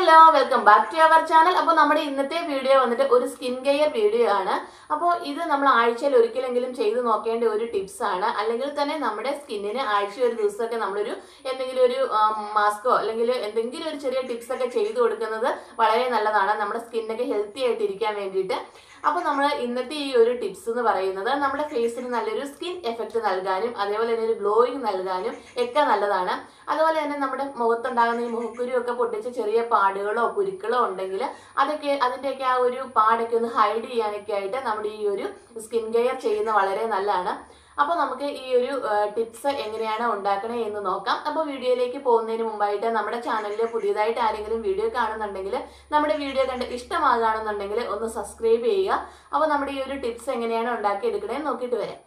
hello welcome back to our channel അപ്പോൾ നമ്മുടെ ഇന്നത്തെ വീഡിയോ വന്നിട്ട് ഒരു സ്കിൻ കെയർ വീഡിയോ ആണ് അപ്പോൾ ഇത് നമ്മൾ ആഴ്ചയിൽ ഒരിക്കലെങ്കിലും ചെയ്ത് നോക്കേണ്ട ഒരു ടിപ്സ് ആണ് അല്ലെങ്കിൽ തന്നെ നമ്മുടെ സ്കിന്നിന് ആഴ്ച ഒരു ദിവസമൊക്കെ നമ്മളൊരു എന്തെങ്കിലും ഒരു മാസ്കോ അല്ലെങ്കിൽ എന്തെങ്കിലും ഒരു ചെറിയ ടിപ്സ് ഒക്കെ ചെയ്തു കൊടുക്കുന്നത് വളരെ നല്ലതാണ് നമ്മുടെ സ്കിന്നൊക്കെ ഹെൽത്തി ആയിട്ട് ഇരിക്കാൻ വേണ്ടിയിട്ട് അപ്പോൾ നമ്മൾ ഇന്നത്തെ ഈ ഒരു ടിപ്സ് എന്ന് പറയുന്നത് നമ്മുടെ ഫേസിന് നല്ലൊരു സ്കിൻ എഫക്റ്റ് നൽകാനും അതേപോലെ തന്നെ ഒരു ഗ്ലോയിങ് നൽകാനും ഒക്കെ നല്ലതാണ് അതുപോലെ തന്നെ നമ്മുടെ മുഖത്തുണ്ടാകുന്ന ഈ മുഖക്കുരു ഒക്കെ പൊട്ടിച്ച് ചെറിയ പാടുകളോ കുരുക്കളോ ഉണ്ടെങ്കിൽ അതൊക്കെ അതിൻ്റെയൊക്കെ ആ ഒരു പാടൊക്കെ ഒന്ന് ഹൈഡ് ചെയ്യാനൊക്കെ ആയിട്ട് നമ്മുടെ ഈ ഒരു സ്കിൻ കെയർ ചെയ്യുന്ന വളരെ നല്ലതാണ് അപ്പോൾ നമുക്ക് ഈ ഒരു ടിപ്സ് എങ്ങനെയാണ് ഉണ്ടാക്കണേ എന്ന് നോക്കാം അപ്പോൾ വീഡിയോയിലേക്ക് പോകുന്നതിന് മുമ്പായിട്ട് നമ്മുടെ ചാനലിൽ പുതിയതായിട്ട് ആരെങ്കിലും വീഡിയോ കാണുന്നുണ്ടെങ്കിൽ നമ്മുടെ വീഡിയോ കണ്ട് ഇഷ്ടമാകുകയാണെന്നുണ്ടെങ്കിൽ ഒന്ന് സബ്സ്ക്രൈബ് ചെയ്യുക അപ്പോൾ നമ്മുടെ ഈ ഒരു ടിപ്സ് എങ്ങനെയാണ് ഉണ്ടാക്കിയെടുക്കണേ നോക്കിയിട്ട് വരാം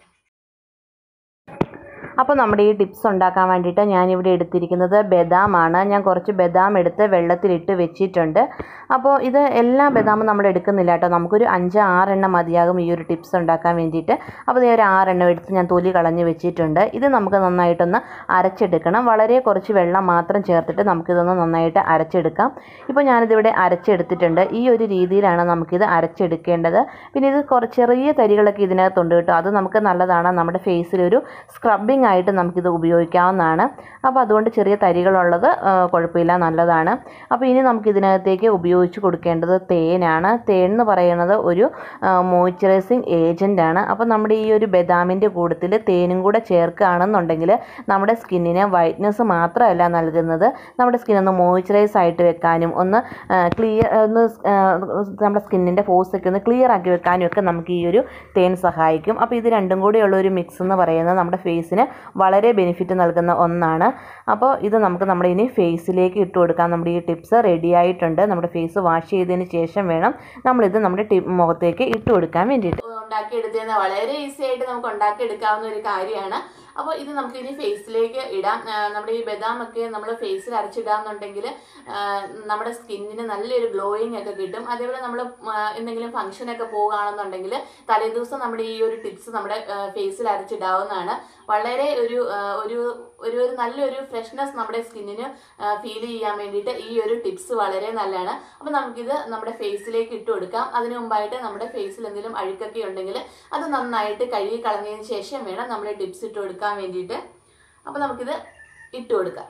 അപ്പോൾ നമ്മുടെ ഈ ടിപ്സ് ഉണ്ടാക്കാൻ വേണ്ടിയിട്ട് ഞാനിവിടെ എടുത്തിരിക്കുന്നത് ബദാമാണ് ഞാൻ കുറച്ച് ബദാം എടുത്ത് വെള്ളത്തിലിട്ട് വെച്ചിട്ടുണ്ട് അപ്പോൾ ഇത് എല്ലാ ബദാമും നമ്മൾ എടുക്കുന്നില്ല കേട്ടോ നമുക്കൊരു അഞ്ച് ആറെണ്ണം മതിയാകും ഈ ഒരു ടിപ്സ് ഉണ്ടാക്കാൻ വേണ്ടിയിട്ട് അപ്പോൾ ഈ ഒരു ആറെണ്ണം എടുത്ത് ഞാൻ തൊലി കളഞ്ഞ് വെച്ചിട്ടുണ്ട് ഇത് നമുക്ക് നന്നായിട്ടൊന്ന് അരച്ചെടുക്കണം വളരെ കുറച്ച് വെള്ളം മാത്രം ചേർത്തിട്ട് നമുക്കിതൊന്ന് നന്നായിട്ട് അരച്ചെടുക്കാം ഇപ്പോൾ ഞാനിതിവിടെ അരച്ചെടുത്തിട്ടുണ്ട് ഈ ഒരു രീതിയിലാണ് നമുക്കിത് അരച്ചെടുക്കേണ്ടത് പിന്നെ ഇത് കുറച്ച് ചെറിയ തരികളൊക്കെ ഇതിനകത്തുണ്ട് കേട്ടോ അത് നമുക്ക് നല്ലതാണ് നമ്മുടെ ഫേസിലൊരു സ്ക്രബിങ് ആയിട്ട് നമുക്കിത് ഉപയോഗിക്കാവുന്നതാണ് അപ്പോൾ അതുകൊണ്ട് ചെറിയ തരികളുള്ളത് ആ, കുഴപ്പമില്ല നല്ലതാണ് അപ്പോൾ ഇനി നമുക്ക് ഇതിനകത്തേക്ക് ഉപയോഗിച്ച് കൊടുക്കേണ്ടത് തേനാണ് തേൻ എന്ന് പറയുന്നത് ഒരു മോയ്സ്ചറൈസിങ് ഏജൻ്റ് ആണ് അപ്പോൾ നമ്മുടെ ഈ ഒരു ബദാമിൻ്റെ കൂട്ടത്തിൽ തേനും കൂടെ ചേർക്കുകയാണെന്നുണ്ടെങ്കിൽ നമ്മുടെ സ്കിന്നിന് വൈറ്റ്നസ് മാത്രമല്ല നൽകുന്നത് നമ്മുടെ സ്കിൻ ഒന്ന് മോയ്സ്ചറൈസ് ആയിട്ട് വെക്കാനും ഒന്ന് ക്ലിയർ ഒന്ന് ആ, നമ്മുടെ സ്കിന്നിൻ്റെ ഫോഴ്സൊക്കെ ഒന്ന് ക്ലിയർ ആക്കി വെക്കാനും ഒക്കെ നമുക്ക് ഈ ഒരു തേൻ സഹായിക്കും അപ്പോൾ ഇത് രണ്ടും കൂടിയുള്ള ഒരു മിക്സ് എന്ന് പറയുന്നത് നമ്മുടെ ഫേസിന് വളരെ ബെനിഫിറ്റ് നൽകുന്ന ഒന്നാണ് അപ്പോൾ ഇത് നമുക്ക് നമ്മുടെ ഇനി ഫേസിലേക്ക് ഇട്ട് കൊടുക്കാം നമ്മുടെ ഈ ടിപ്സ് റെഡി ആയിട്ടുണ്ട് നമ്മുടെ ഫേസ് വാഷ് ചെയ്തതിന് ശേഷം വേണം നമ്മളിത് നമ്മുടെ ടി മുഖത്തേക്ക് ഇട്ട് കൊടുക്കാൻ വേണ്ടിയിട്ട് ഉണ്ടാക്കിയെടുത്തത് വളരെ ഈസി ആയിട്ട് നമുക്ക് ഉണ്ടാക്കിയെടുക്കാവുന്ന ഒരു കാര്യമാണ് അപ്പോൾ ഇത് നമുക്ക് ഇനി ഫേസിലേക്ക് ഇടാം ആ, നമ്മുടെ ഈ ബദാം ഒക്കെ നമ്മൾ ഫേസിൽ അരച്ചിടാന്നുണ്ടെങ്കിൽ നമ്മുടെ സ്കിന്നിന് നല്ലൊരു ഗ്ലോയിങ് ഒക്കെ കിട്ടും അതേപോലെ നമ്മൾ എന്തെങ്കിലും ഫംഗ്ഷനൊക്കെ പോവുകയാണെന്നുണ്ടെങ്കിൽ തലേദിവസം നമ്മുടെ ഈ ഒരു ടിപ്സ് നമ്മുടെ ഫേസിൽ അരച്ചിടാവുന്നതാണ് വളരെ ഒരു ആ, ഒരു ഒരു ഒരു നല്ലൊരു ഫ്രഷ്നെസ് നമ്മുടെ സ്കിന്നിന് ഫീൽ ചെയ്യാൻ വേണ്ടിയിട്ട് ഈ ഒരു ടിപ്സ് വളരെ നല്ലതാണ് അപ്പോൾ നമുക്കിത് നമ്മുടെ ഫേസിലേക്ക് ഇട്ട് കൊടുക്കാം അതിനു മുമ്പായിട്ട് നമ്മുടെ ഫേസിൽ എന്തെങ്കിലും അഴുക്കൊക്കെ ഉണ്ടെങ്കിൽ അത് നന്നായിട്ട് കഴുകി കളഞ്ഞതിന് ശേഷം വേണം നമ്മൾ ടിപ്സ് ഇട്ട് കൊടുക്കാൻ വേണ്ടിയിട്ട് അപ്പോൾ നമുക്കിത് ഇട്ട് കൊടുക്കാം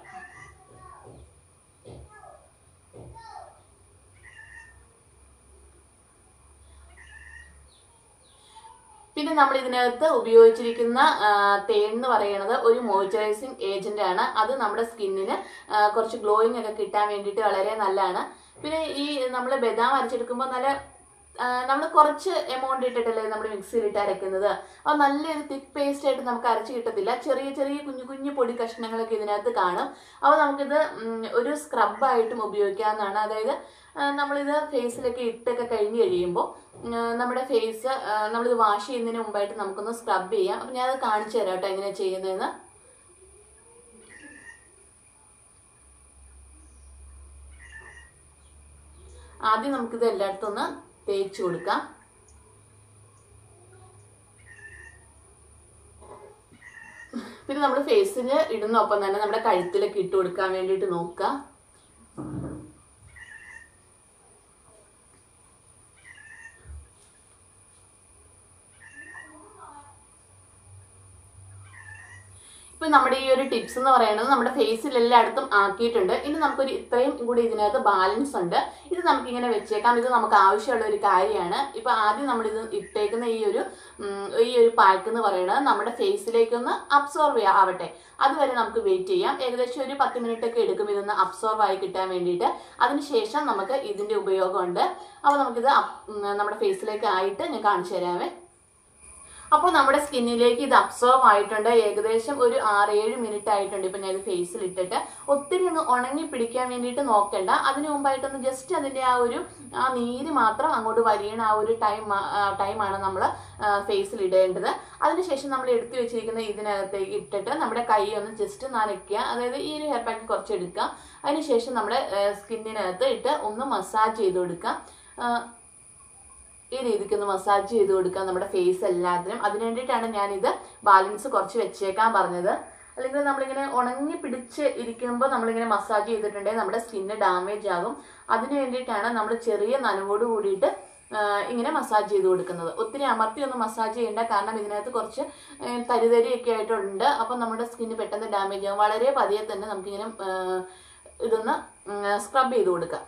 പിന്നെ നമ്മൾ ഇതിനകത്ത് ഉപയോഗിച്ചിരിക്കുന്ന ആ, തേൻ എന്ന് പറയുന്നത് ഒരു മോയ്സ്ചറൈസിങ് ഏജന്റ് ആണ് അത് നമ്മുടെ സ്കിന്നിന് കുറച്ച് ഗ്ലോയിങ് ഒക്കെ കിട്ടാൻ വേണ്ടിയിട്ട് വളരെ നല്ലതാണ് പിന്നെ ഈ നമ്മൾ ബദാം അരച്ചെടുക്കുമ്പോൾ നല്ല നമ്മൾ കുറച്ച് എമൗണ്ട് ഇട്ടിട്ടല്ലേ നമ്മൾ മിക്സിയിലിട്ട് അരയ്ക്കുന്നത് അപ്പോൾ നല്ലൊരു തിക്ക് പേസ്റ്റ് ആയിട്ട് നമുക്ക് അരച്ച് കിട്ടത്തില്ല ചെറിയ ചെറിയ കുഞ്ഞു കുഞ്ഞു പൊടി കഷ്ണങ്ങളൊക്കെ ഇതിനകത്ത് കാണും അപ്പോൾ നമുക്കിത് ഉം, ഒരു സ്ക്രബായിട്ടും ഉപയോഗിക്കാവുന്നതാണ് അതായത് ആ, നമ്മളിത് ഫേസിലൊക്കെ ഇട്ടൊക്കെ കഴിഞ്ഞ് കഴിയുമ്പോൾ ഉം, നമ്മുടെ ഫേസ് നമ്മളിത് വാഷ് ചെയ്യുന്നതിന് മുമ്പായിട്ട് നമുക്കൊന്ന് സ്ക്രബ് ചെയ്യാം അപ്പം ഞാനത് കാണിച്ചു തരാം കേട്ടോ എങ്ങനെയാണ് ചെയ്യുന്നതെന്ന് ആദ്യം നമുക്കിത് എല്ലായിടത്തും ഒന്ന് തേച്ച് കൊടുക്കാം പിന്നെ നമ്മൾ ഫേസിൽ ഇടുന്ന ഒപ്പം തന്നെ നമ്മുടെ കഴുത്തിലൊക്കെ ഇട്ട് കൊടുക്കാൻ വേണ്ടിയിട്ട് നോക്കുക ഇപ്പൊ നമ്മുടെ ഈ ഒരു ടിപ്സ് എന്ന് പറയുന്നത് നമ്മുടെ ഫേസിൽ എല്ലായിടത്തും ആക്കിയിട്ടുണ്ട് ഇനി നമുക്കൊരു ഇത്രയും കൂടി ഇതിനകത്ത് ബാലൻസ് ഉണ്ട് ഇത് നമുക്ക് ഇങ്ങനെ വെച്ചേക്കാം ഇത് നമുക്ക് ആവശ്യമുള്ള ഒരു കാര്യമാണ് ഇപ്പൊ ആദ്യം നമ്മൾ ഇത് ഇട്ടേക്കുന്ന ഈ ഒരു ഉം, ഈ ഒരു പാക്ക് എന്ന് പറയുന്നത് നമ്മുടെ ഫേസിലേക്കൊന്ന് അബ്സോർവ് ആവട്ടെ അതുവരെ നമുക്ക് വെയിറ്റ് ചെയ്യാം ഏകദേശം ഒരു പത്ത് മിനിറ്റ് ഒക്കെ എടുക്കും ഇതൊന്ന് അബ്സോർവ് ആയി കിട്ടാൻ വേണ്ടിയിട്ട് അതിനുശേഷം നമുക്ക് ഇതിന്റെ ഉപയോഗമുണ്ട് അപ്പോൾ നമുക്കിത് അപ്- ഉം, നമ്മുടെ ഫേസിലേക്ക് ആയിട്ട് ഞാൻ കാണിച്ചു തരാമേ അപ്പോൾ നമ്മുടെ സ്കിന്നിലേക്ക് ഇത് അബ്സോർവ് ആയിട്ടുണ്ട് ഏകദേശം ഒരു ആറ് ഏഴ് മിനിറ്റ് ആയിട്ടുണ്ട് ഇപ്പൊ ഞാൻ ഇത് ഫേസിൽ ഇട്ടിട്ട് ഒത്തിരി ഒന്ന് ഉണങ്ങി പിടിക്കാൻ വേണ്ടിയിട്ട് നോക്കണ്ട അതിന് മുമ്പായിട്ടൊന്ന് ജസ്റ്റ് അതിന്റെ ആ ഒരു ആ നീര് മാത്രം അങ്ങോട്ട് വലിയണ ആ ഒരു ടൈം ടൈമാണ് നമ്മൾ ഫേസിൽ ഇടേണ്ടത് അതിനുശേഷം നമ്മൾ എടുത്തു വെച്ചിരിക്കുന്ന ഇതിനകത്തേക്ക് ഇട്ടിട്ട് നമ്മുടെ കൈ ഒന്ന് ജസ്റ്റ് നനയ്ക്കുക അതായത് ഈ ഒരു ഹെയർ പാക്ക് കുറച്ച് എടുക്കുക അതിനുശേഷം നമ്മുടെ സ്കിന്നിനകത്ത് ഇട്ട് ഒന്ന് മസാജ് ചെയ്ത് കൊടുക്കുക ആ, ഈ രീതിക്ക് ഒന്ന് മസാജ് ചെയ്ത് കൊടുക്കാം നമ്മുടെ ഫേസ് എല്ലാത്തിനും അതിനു വേണ്ടിയിട്ടാണ് ഞാനിത് ബാലൻസ് കുറച്ച് വെച്ചേക്കാൻ പറഞ്ഞത് അല്ലെങ്കിൽ നമ്മളിങ്ങനെ ഉണങ്ങി പിടിച്ച് ഇരിക്കുമ്പോൾ നമ്മളിങ്ങനെ മസാജ് ചെയ്തിട്ടുണ്ടെങ്കിൽ നമ്മുടെ സ്കിന്ന് ഡാമേജ് ആകും അതിന് വേണ്ടിയിട്ടാണ് നമ്മൾ ചെറിയ നനവോട് കൂടിയിട്ട് ആ, ഇങ്ങനെ മസാജ് ചെയ്ത് കൊടുക്കുന്നത് ഒത്തിരി അമർത്തി ഒന്നും മസാജ് ചെയ്യേണ്ട കാരണം ഇതിനകത്ത് കുറച്ച് ഏ, തരിതരിയൊക്കെ ആയിട്ടുണ്ട് അപ്പം നമ്മുടെ സ്കിന്ന് പെട്ടെന്ന് ഡാമേജ് ആകും വളരെ പതിയെ തന്നെ നമുക്കിങ്ങനെ ആ, ഇതൊന്ന് സ്ക്രബ് ചെയ്ത് കൊടുക്കാം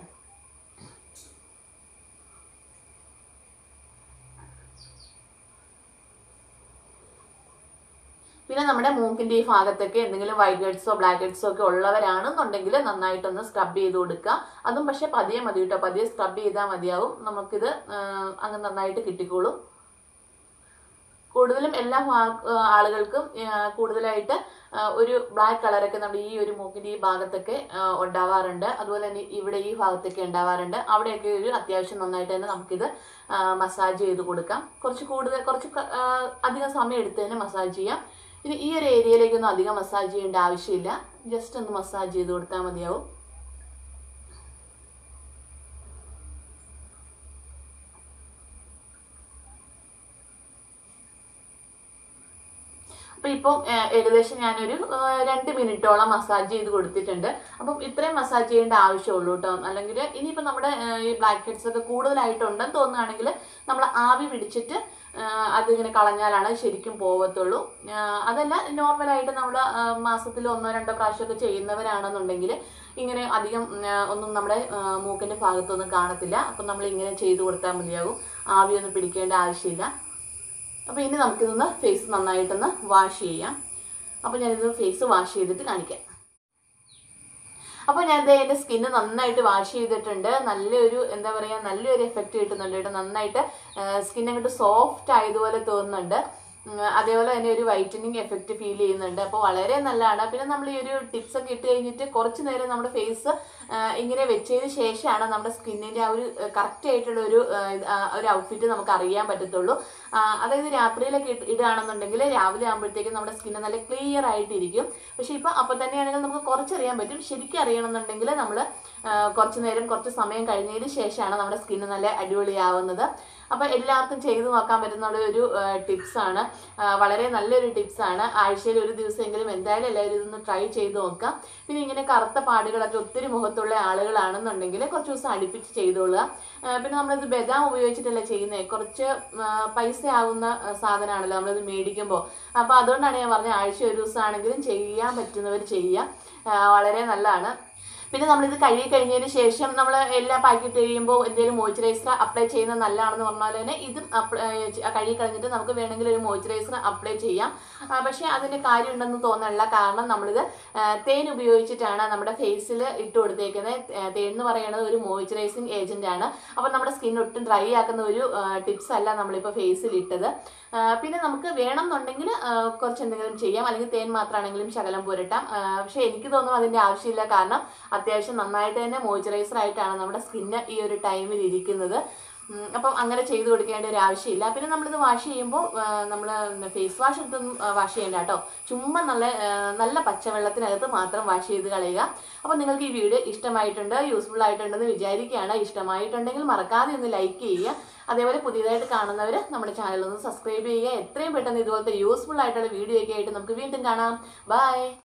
പിന്നെ നമ്മുടെ മൂക്കിന്റെ ഈ ഭാഗത്തൊക്കെ എന്തെങ്കിലും വൈറ്റ് ഹെഡ്സോ ബ്ലാക്ക് ഹെഡ്സോ ഒക്കെ ഉള്ളവരാണെന്നുണ്ടെങ്കിൽ നന്നായിട്ടൊന്ന് സ്ക്രബ് ചെയ്ത് കൊടുക്കുക അതും പക്ഷെ പതിയെ മതി കേട്ടോ പതിയെ സ്ക്രബ് ചെയ്താൽ മതിയാവും നമുക്കിത് ആ, അങ്ങ് നന്നായിട്ട് കിട്ടിക്കോളും കൂടുതലും എല്ലാ ഭാ- ആ, ആളുകൾക്കും ആ, കൂടുതലായിട്ട് ആ, ഒരു ബ്ലാക്ക് കളറൊക്കെ നമ്മുടെ ഈ ഒരു മൂക്കിന്റെ ഈ ഭാഗത്തൊക്കെ ആ, ഉണ്ടാവാറുണ്ട് അതുപോലെ തന്നെ ഇവിടെ ഈ ഭാഗത്തൊക്കെ ഉണ്ടാവാറുണ്ട് അവിടെയൊക്കെ ഒരു അത്യാവശ്യം നന്നായിട്ട് തന്നെ നമുക്കിത് മസാജ് ചെയ്ത് കൊടുക്കാം കുറച്ച് കൂടുതൽ കുറച്ച് ക- ആ, അധികം സമയം എടുത്ത് തന്നെ മസാജ് ചെയ്യാം ഇനി ഈ ഒരു ഏരിയയിലേക്കൊന്നും അധികം മസാജ് ചെയ്യേണ്ട ആവശ്യമില്ല ജസ്റ്റ് ഒന്ന് മസാജ് ചെയ്ത് കൊടുത്താൽ മതിയാവും അപ്പൊ ഇപ്പോൾ ഏകദേശം ഞാനൊരു ആ, രണ്ട് മിനിറ്റോളം മസാജ് ചെയ്ത് കൊടുത്തിട്ടുണ്ട് അപ്പം ഇത്രയും മസാജ് ചെയ്യേണ്ട ആവശ്യമുള്ളൂ കേട്ടോ അല്ലെങ്കിൽ ഇനിയിപ്പോൾ നമ്മുടെ ആ, ഈ ബ്ലാക്ക് ഹെഡ്സ് ഒക്കെ കൂടുതലായിട്ടുണ്ടെന്ന് തോന്നുകയാണെങ്കിൽ നമ്മൾ ആവി പിടിച്ചിട്ട് ആ, അതിങ്ങനെ കളഞ്ഞാലാണ് ശരിക്കും പോവത്തുള്ളൂ ആ, അതല്ല നോർമലായിട്ട് നമ്മൾ മാസത്തിൽ ഒന്നോ രണ്ടോ പ്രാവശ്യമൊക്കെ ചെയ്യുന്നവരാണെന്നുണ്ടെങ്കിൽ ഇങ്ങനെ അധികം ഉം, ആ, ഒന്നും നമ്മുടെ ആ, മൂക്കിന്റെ ഭാഗത്തൊന്നും കാണത്തില്ല അപ്പം നമ്മൾ ഇങ്ങനെ ചെയ്ത് കൊടുത്താൽ മതിയാകും ആവിയൊന്നും പിടിക്കേണ്ട ആവശ്യമില്ല അപ്പോൾ ഇനി നമുക്കിതൊന്ന് ഫേസ് നന്നായിട്ടൊന്ന് വാഷ് ചെയ്യാം അപ്പോൾ ഞാനിത് ഫേസ് വാഷ് ചെയ്തിട്ട് കാണിക്കാം അപ്പോൾ ഞാൻ ദേ എൻ്റെ സ്കിന്ന് നന്നായിട്ട് വാഷ് ചെയ്തിട്ടുണ്ട് നല്ലൊരു എന്താ പറയുക നല്ലൊരു എഫക്റ്റ് കിട്ടുന്നുണ്ട് കേട്ടോ നന്നായിട്ട് സ്കിൻ അങ്ങോട്ട് സോഫ്റ്റ് ആയതുപോലെ തോന്നുന്നുണ്ട് ഉം, അതേപോലെ തന്നെ ഒരു വൈറ്റനിങ് എഫക്റ്റ് ഫീൽ ചെയ്യുന്നുണ്ട് അപ്പോൾ വളരെ നല്ലതാണ് പിന്നെ നമ്മൾ ഈ ഒരു ടിപ്സ് ഒക്കെ ഇട്ട് കഴിഞ്ഞിട്ട് കുറച്ച് നേരം നമ്മുടെ ഫേസ് ഇങ്ങനെ വെച്ചതിന് ശേഷമാണ് നമ്മുടെ സ്കിന്നിന്റെ ആ ഒരു കറക്റ്റ് ആയിട്ടുള്ള ഒരു ആ, ഇത്, ആ, ഒരു ഔട്ട്ഫിറ്റ് നമുക്ക് അറിയാൻ പറ്റത്തുള്ളൂ ആ, അതായത് രാത്രിയിലൊക്കെ ഇട്ട് ഇടുകയാണെന്നുണ്ടെങ്കിൽ രാവിലെ ആകുമ്പോഴത്തേക്കും നമ്മുടെ സ്കിന്ന് നല്ല ക്ലിയർ ആയിട്ടിരിക്കും പക്ഷെ ഇപ്പൊ അപ്പൊ തന്നെയാണെങ്കിൽ നമുക്ക് കുറച്ചറിയാൻ പറ്റും ശരിക്കും അറിയണമെന്നുണ്ടെങ്കിൽ നമ്മൾ കുറച്ച് നേരം കുറച്ച് സമയം കഴിഞ്ഞതിന് ശേഷമാണ് നമ്മുടെ സ്കിന്ന് നല്ല അടിപൊളിയാവുന്നത് അപ്പൊ എല്ലാവർക്കും ചെയ്തു നോക്കാൻ പറ്റുന്ന ഒരു ടിപ്സ് ആണ് ആ, വളരെ നല്ലൊരു ടിപ്സ് ആണ് ആഴ്ചയിൽ ഒരു ദിവസമെങ്കിലും എന്തായാലും എല്ലാവരും ഇതൊന്ന് ട്രൈ ചെയ്ത് നോക്കാം പിന്നെ ഇങ്ങനെ കറുത്ത പാടുകളൊക്കെ ഒത്തിരി മുഖത്തുള്ള ആളുകളാണെന്നുണ്ടെങ്കിൽ കുറച്ച് ദിവസം അടുപ്പിച്ച് ചെയ്തോളുക ആ, പിന്നെ നമ്മളിത് ബദാം ഉപയോഗിച്ചിട്ടല്ല ചെയ്യുന്നത് കുറച്ച് ആ, പൈസ ആകുന്ന ആ, സാധനമാണല്ലോ നമ്മളിത് മേടിക്കുമ്പോൾ അപ്പോൾ അതുകൊണ്ടാണ് ഞാൻ പറഞ്ഞത് ആഴ്ച ഒരു ദിവസമാണെങ്കിലും ചെയ്യാൻ പറ്റുന്നവർ ചെയ്യുക ആ, വളരെ നല്ലതാണ് പിന്നെ നമ്മളിത് കഴുകി കഴിഞ്ഞതിന് ശേഷം നമ്മൾ എല്ലാ പാക്കറ്റ് കഴിയുമ്പോൾ എന്തെങ്കിലും മോയ്സ്ചറൈസർ അപ്ലൈ ചെയ്യുന്നത് നല്ലതാണെന്ന് പറഞ്ഞാൽ തന്നെ ഇതും അപ്ലൈ കഴുകി കഴിഞ്ഞിട്ട് നമുക്ക് വേണമെങ്കിൽ ഒരു മോയ്സ്ചറൈസർ അപ്ലൈ ചെയ്യാം ആ, പക്ഷേ അതിന് കാര്യമുണ്ടെന്ന് തോന്നണില്ല കാരണം നമ്മളിത് ആ, തേൻ ഉപയോഗിച്ചിട്ടാണ് നമ്മുടെ ഫേസിൽ ഇട്ട് കൊടുത്തേക്കുന്നത് തേ- തേൻ എന്ന് പറയുന്നത് ഒരു മോയ്സ്ചറൈസിങ് ഏജന്റ് ആണ് അപ്പം നമ്മുടെ സ്കിൻ ഒട്ടും ഡ്രൈ ആക്കുന്ന ഒരു ടിപ്സ് അല്ല നമ്മളിപ്പോൾ ഫേസിൽ ഇട്ടത് ആ, പിന്നെ നമുക്ക് വേണം എന്നുണ്ടെങ്കിൽ കുറച്ച് എന്തെങ്കിലും ചെയ്യാം അല്ലെങ്കിൽ തേൻ മാത്രമാണെങ്കിലും ശകലം പുരട്ടാം ആ, പക്ഷേ എനിക്ക് തോന്നുന്നു അതിന്റെ ആവശ്യമില്ല കാരണം അത്യാവശ്യം നന്നായിട്ട് തന്നെ മോയ്സ്ചറൈസർ ആയിട്ടാണ് നമ്മുടെ സ്കിന്ന് ഈ ഒരു ടൈമിൽ ഇരിക്കുന്നത് ഉം, അപ്പം അങ്ങനെ ചെയ്ത് കൊടുക്കേണ്ട ഒരു ആവശ്യമില്ല പിന്നെ നമ്മളിത് വാഷ് ചെയ്യുമ്പോൾ നമ്മൾ ഫേസ് വാഷ് എടുത്തൊന്നും വാഷ് ചെയ്യേണ്ട കേട്ടോ ചുമ്മാ നല്ല ആ, നല്ല പച്ചവെള്ളത്തിനകത്ത് മാത്രം വാഷ് ചെയ്ത് കളയുക അപ്പോൾ നിങ്ങൾക്ക് ഈ വീഡിയോ ഇഷ്ടമായിട്ടുണ്ട് യൂസ്ഫുൾ ആയിട്ടുണ്ടെന്ന് വിചാരിക്കുകയാണ് ഇഷ്ടമായിട്ടുണ്ടെങ്കിൽ മറക്കാതെ ഒന്ന് ലൈക്ക് ചെയ്യുക അതേപോലെ പുതിയതായിട്ട് കാണുന്നവർ നമ്മുടെ ചാനൽ ഒന്ന് സബ്സ്ക്രൈബ് ചെയ്യുക എത്രയും പെട്ടെന്ന് ഇതുപോലത്തെ യൂസ്ഫുൾ ആയിട്ടുള്ള വീഡിയോ ഒക്കെ ആയിട്ട് നമുക്ക് വീണ്ടും കാണാം ബൈ